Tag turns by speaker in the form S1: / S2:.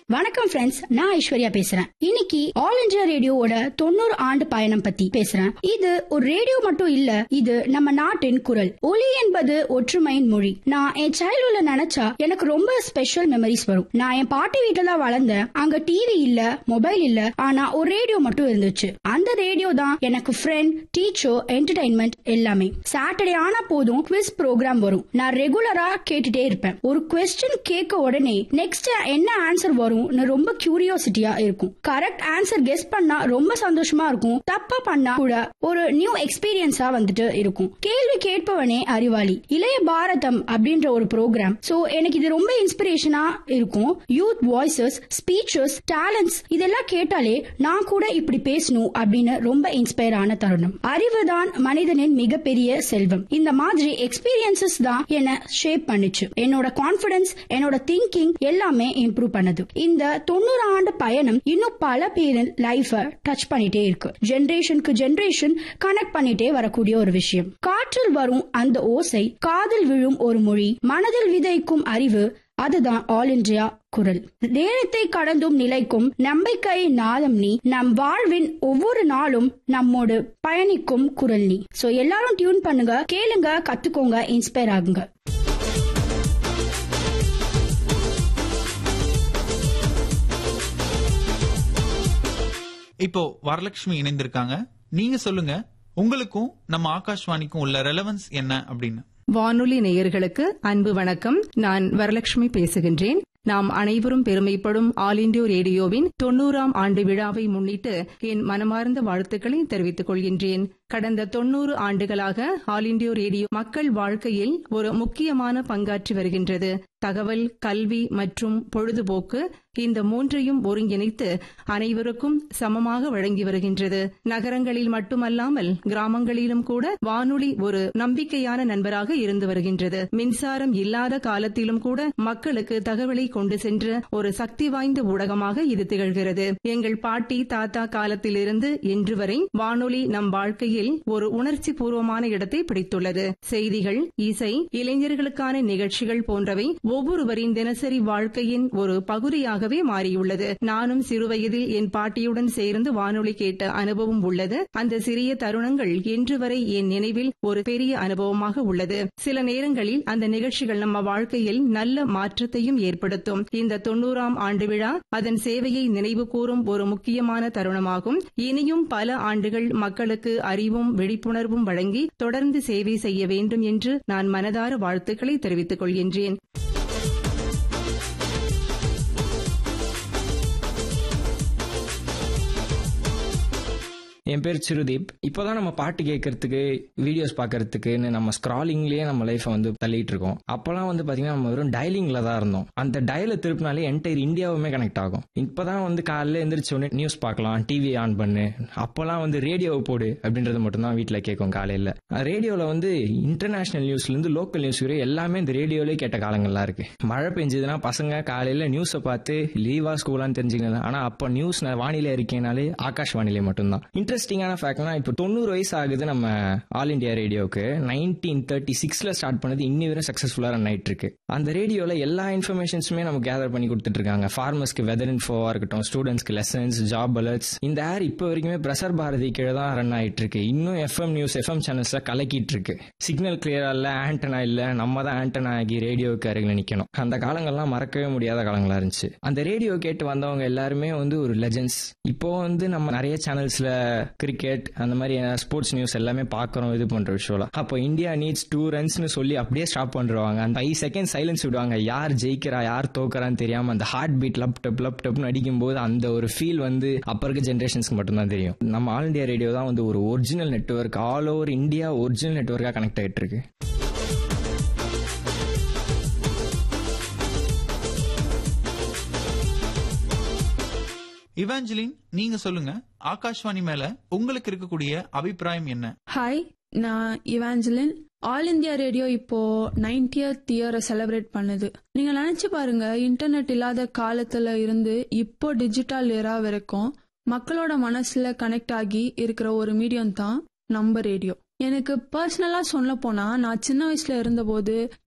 S1: வணக்கம் ஃப்ரெண்ட்ஸ் நான் ஐஸ்வர்யா பேசுறேன் இன்னைக்கு ஆல் இந்தியா ரேடியோவோட தொண்ணூறு ஆண்டு பயணம் பத்தி பேசுறேன் இது ஒரு ரேடியோ மட்டும் இல்ல இது நம்ம நாட்டின் குரல் ஒலி என்பது ஒற்றுமையின் மொழி நான் என் சைல்ட்ஹுட்ல நினைச்சா எனக்கு ரொம்ப ஸ்பெஷல் மெமரிஸ் வரும் நான் என் பாட்டி வீட்டுல தான் வளர்ந்தேன் அங்க டிவி இல்ல மொபைல் இல்ல ஆனா ஒரு ரேடியோ மட்டும் இருந்துச்சு அந்த ரேடியோ தான் எனக்கு ஃப்ரெண்ட் டீச்சர் என்டர்டைன்மெண்ட் எல்லாமே சாட்டர்டே ஆனா போதும் குவிஸ் ப்ரோக்ராம் வரும் நான் ரெகுலரா கேட்டுட்டே இருப்பேன் ஒரு கொஸ்டின் கேட்க உடனே நெக்ஸ்ட் என்ன ஆன்சர் வரும்னு ரொம்ப கியூரியாசிட்டியா இருக்கும் கரெக்ட் ஆன்சர் கெஸ் பண்ணா ரொம்ப சந்தோஷமா இருக்கும் தப்பா பண்ணா கூட ஒரு நியூ எக்ஸ்பீரியன்ஸா வந்துட்டு இருக்கும் கேள்வி கேட்பவனே அறிவாளி இளைய பாரதம் அப்படின்ற ஒரு ப்ரோக்ராம் சோ எனக்கு இது ரொம்ப இன்ஸ்பிரேஷனா இருக்கும் யூத் வாய்ஸஸ் ஸ்பீச்சஸ் டேலண்ட்ஸ் இதெல்லாம் கேட்டாலே நான் கூட இப்படி பேசணும் அப்படின்னு ரொம்ப இன்ஸ்பயர் ஆன தருணம் அறிவுதான் மனிதனின் மிகப்பெரிய செல்வம் இந்த மாதிரி எக்ஸ்பீரியன்சஸ் தான் என்ன ஷேப் பண்ணுச்சு என்னோட கான்பிடன்ஸ் என்னோட திங்கிங் எல்லாமே இம்ப்ரூவ் பண்ணுது இந்த தொண்ணூறு ஆண்டு பயணம் இன்னும் பல பேரின் லைஃப டச் பண்ணிட்டே இருக்கு ஜெனரேஷனுக்கு ஜெனரேஷன் கனெக்ட் பண்ணிட்டே வரக்கூடிய ஒரு விஷயம் காற்றில் வரும் அந்த ஓசை காதில் விழும் ஒரு மொழி மனதில் விதைக்கும் அறிவு அதுதான் ஆல் இந்தியா குரல் நேரத்தை கடந்தும் நிலைக்கும் நம்பிக்கை நாதம் நீ நம் வாழ்வின் ஒவ்வொரு நாளும் நம்மோடு பயணிக்கும் குரல் நீ சோ எல்லாரும் டியூன் பண்ணுங்க கேளுங்க கத்துக்கோங்க இன்ஸ்பயர் ஆகுங்க
S2: இப்போ வரலட்சுமி இணைந்திருக்காங்க நீங்க சொல்லுங்க உங்களுக்கும் நம்ம ஆகாஷ்வாணிக்கும் உள்ள ரெலவன்ஸ் என்ன அப்படின்னு
S3: வானொலி நேயர்களுக்கு அன்பு வணக்கம் நான் வரலட்சுமி பேசுகின்றேன் நாம் அனைவரும் பெருமைப்படும் ஆல் இண்டியோ ரேடியோவின் தொன்னூறாம் ஆண்டு விழாவை முன்னிட்டு என் மனமார்ந்த வாழ்த்துக்களை தெரிவித்துக் கொள்கின்றேன் கடந்த தொன்னூறு ஆண்டுகளாக ஆல் இண்டியோ ரேடியோ மக்கள் வாழ்க்கையில் ஒரு முக்கியமான பங்காற்றி வருகின்றது தகவல் கல்வி மற்றும் பொழுதுபோக்கு இந்த மூன்றையும் ஒருங்கிணைத்து அனைவருக்கும் சமமாக வழங்கி வருகின்றது நகரங்களில் மட்டுமல்லாமல் கிராமங்களிலும் கூட வானொலி ஒரு நம்பிக்கையான நண்பராக இருந்து வருகின்றது மின்சாரம் இல்லாத காலத்திலும் கூட மக்களுக்கு தகவலை கொண்டு சென்ற ஒரு சக்தி வாய்ந்த ஊடகமாக இது திகழ்கிறது எங்கள் பாட்டி தாத்தா காலத்திலிருந்து இன்று வரை வானொலி நம் வாழ்க்கையில் ஒரு உணர்ச்சி பூர்வமான இடத்தை பிடித்துள்ளது செய்திகள் இசை இளைஞர்களுக்கான நிகழ்ச்சிகள் போன்றவை ஒவ்வொருவரின் தினசரி வாழ்க்கையின் ஒரு பகுதியாகவே மாறியுள்ளது நானும் சிறுவயதில் என் பாட்டியுடன் சேர்ந்து வானொலி கேட்ட அனுபவம் உள்ளது அந்த சிறிய தருணங்கள் இன்று வரை என் நினைவில் ஒரு பெரிய அனுபவமாக உள்ளது சில நேரங்களில் அந்த நிகழ்ச்சிகள் நம்ம வாழ்க்கையில் நல்ல மாற்றத்தையும் ஏற்படுத்தும் இந்த தொன்னூறாம் ஆண்டு விழா அதன் சேவையை நினைவு கூறும் ஒரு முக்கியமான தருணமாகும் இனியும் பல ஆண்டுகள் மக்களுக்கு அறிவும் விழிப்புணர்வும் வழங்கி தொடர்ந்து சேவை செய்ய வேண்டும் என்று நான் மனதார வாழ்த்துக்களை தெரிவித்துக் கொள்கின்றேன்
S4: என் பேர் சிறுதீப் இப்போதான் நம்ம பாட்டு கேட்கறதுக்கு வீடியோஸ் பார்க்கறதுக்குன்னு நம்ம ஸ்க்ராலிங்லேயே நம்ம லைஃப்பை வந்து தள்ளிட்டு இருக்கோம் அப்போலாம் வந்து பார்த்தீங்கன்னா நம்ம வெறும் டயலிங்கில் தான் இருந்தோம் அந்த டயலை திருப்பினாலே என்டையர் இந்தியாவுமே கனெக்ட் ஆகும் இப்போதான் வந்து காலையில் எந்திரிச்ச உடனே நியூஸ் பார்க்கலாம் டிவி ஆன் பண்ணு அப்போலாம் வந்து ரேடியோவை போடு அப்படின்றது மட்டும்தான் வீட்டில் கேட்கும் காலையில் ரேடியோவில் வந்து இன்டர்நேஷனல் நியூஸ்லேருந்து லோக்கல் நியூஸ் வரை எல்லாமே இந்த ரேடியோவிலே கேட்ட காலங்கள்லாம் இருக்கு மழை பெஞ்சதுன்னா பசங்க காலையில் நியூஸை பார்த்து லீவா ஸ்கூலான்னு தெரிஞ்சுக்கலாம் ஆனால் அப்போ நியூஸ் வானிலை இருக்கேனாலே ஆகாஷ் வானிலை மட்டும்தான் இன்ட்ரெஸ்டிங்கான ஃபேக்ட்னா இப்போ தொண்ணூறு வயசு ஆகுது நம்ம ஆல் இண்டியா ரேடியோவுக்கு நைன்டீன் தேர்ட்டி சிக்ஸ்ல ஸ்டார்ட் பண்ணது இன்னி வரை சக்ஸஸ்ஃபுல்லாக ரன் ஆயிட்டு இருக்கு அந்த ரேடியோவில் எல்லா இன்ஃபர்மேஷன்ஸுமே நமக்கு கேதர் பண்ணி கொடுத்துட்டு இருக்காங்க ஃபார்மர்ஸ்க்கு வெதர் இன்ஃபோவா இருக்கட்டும் ஸ்டூடெண்ட்ஸ்க்கு லெசன்ஸ் ஜாப் அலர்ட்ஸ் இந்த ஏர் இப்போ வரைக்குமே பிரசர் பாரதி கீழே தான் ரன் ஆயிட்டு இருக்கு இன்னும் எஃப்எம் நியூஸ் எஃப்எம் சேனல்ஸ்ல கலக்கிட்டு இருக்கு சிக்னல் கிளியரா இல்ல ஆண்டனா இல்ல நம்ம தான் ஆண்டனா ஆகி ரேடியோவுக்கு அருகில் நிக்கணும் அந்த காலங்கள்லாம் மறக்கவே முடியாத காலங்களா இருந்துச்சு அந்த ரேடியோ கேட்டு வந்தவங்க எல்லாருமே வந்து ஒரு லெஜெண்ட்ஸ் இப்போ வந்து நம்ம நிறைய சேனல்ஸ்ல கிரிக்கெட் அந்த மாதிரி ஸ்போர்ட்ஸ் நியூஸ் எல்லாமே பார்க்குறோம் இது பண்ற விஷயம் அப்போ இந்தியா நீட்ஸ் டூ ரன்ஸ்னு சொல்லி அப்படியே ஸ்டாப் பண்ணுவாங்க அந்த ஃபைவ் செகண்ட் சைலன்ஸ் விடுவாங்க யார் ஜெயிக்கிறா யார் தோக்குறான்னு தெரியாம அந்த heart beat lub dub lub டப்னு அடிக்கும் போது அந்த ஒரு ஃபீல் வந்து அப்ப இருக்க ஜென்ரேஷன்ஸ்க்கு மட்டும்தான் தெரியும் நம்ம ஆல் இந்தியா ரேடியோ தான் வந்து ஒரு original network all over India original நெட்ஒர்க்காக கனெக்ட் ஆகிட்டு இருக்கு
S2: இவாஞ்சலின் நீங்க சொல்லுங்க ஆகாஷ்வாணி மேல உங்களுக்கு இருக்கக்கூடிய அபிப்பிராயம் என்ன
S5: ஹாய் நான் இவாஞ்சலின் ஆல் இந்தியா ரேடியோ இப்போ நைன்டியத் இயரை செலிப்ரேட் பண்ணுது நீங்க நினைச்சு பாருங்க இன்டர்நெட் இல்லாத காலத்துல இருந்து இப்போ டிஜிட்டல் ஏரா வரைக்கும் மக்களோட மனசுல கனெக்ட் ஆகி இருக்கிற ஒரு மீடியம் தான் நம்ம ரேடியோ எனக்கு பர்சனலா சொல்ல போனா நான் சின்ன வயசுல இருந்தபோது